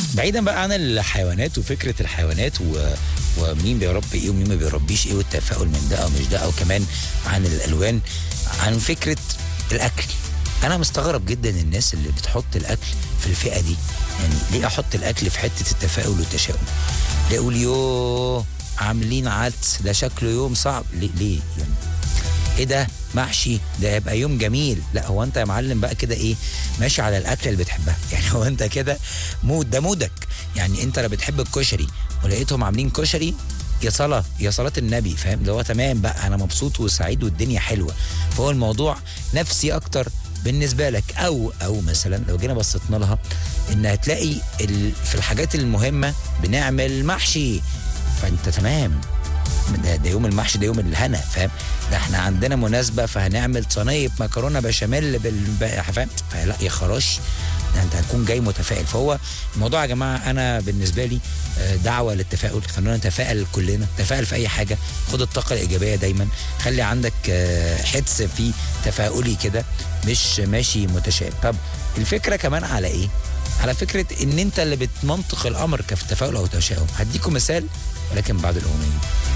بعيدا بقى عن الحيوانات وفكره الحيوانات و... ومين بيربي ايه ومين ما بيربيش ايه والتفاؤل من ده او مش ده او كمان عن الالوان عن فكره الاكل انا مستغرب جدا الناس اللي بتحط الاكل في الفئه دي يعني ليه احط الاكل في حته التفاؤل والتشاؤم ليه اقول يوه عاملين عدس ده شكله يوم صعب ليه ليه يعني ايه ده محشي ده هيبقى يوم جميل لا هو انت يا معلم بقى كده ايه ماشي على الاكل اللي بتحبها يعني هو انت كده مود ده مودك يعني انت لو بتحب الكشري ولقيتهم عاملين كشري يا صلاة يا صلاة النبي فاهم اللي هو تمام بقى انا مبسوط وسعيد والدنيا حلوة فهو الموضوع نفسي اكتر بالنسبة لك او او مثلا لو جينا بصيتنا لها ان هتلاقي ال- في الحاجات المهمة بنعمل محشي فانت تمام ده, ده يوم المحشي ده يوم الهنا فاهم ده احنا عندنا مناسبه فهنعمل صينيه مكرونه بشاميل بال فاهم فلا يا خراش ده انت هتكون جاي متفائل فهو الموضوع يا جماعه انا بالنسبه لي آه، دعوه للتفاؤل خلونا نتفائل كلنا تفائل في اي حاجه خد الطاقه الايجابيه دايما خلي عندك آه، حدس في تفاؤلي كده مش ماشي متشائم طب الفكره كمان على ايه على فكره ان انت اللي بتمنطق الامر كفي تفاؤل او تشاؤم هديكم مثال ولكن بعد الاغنيه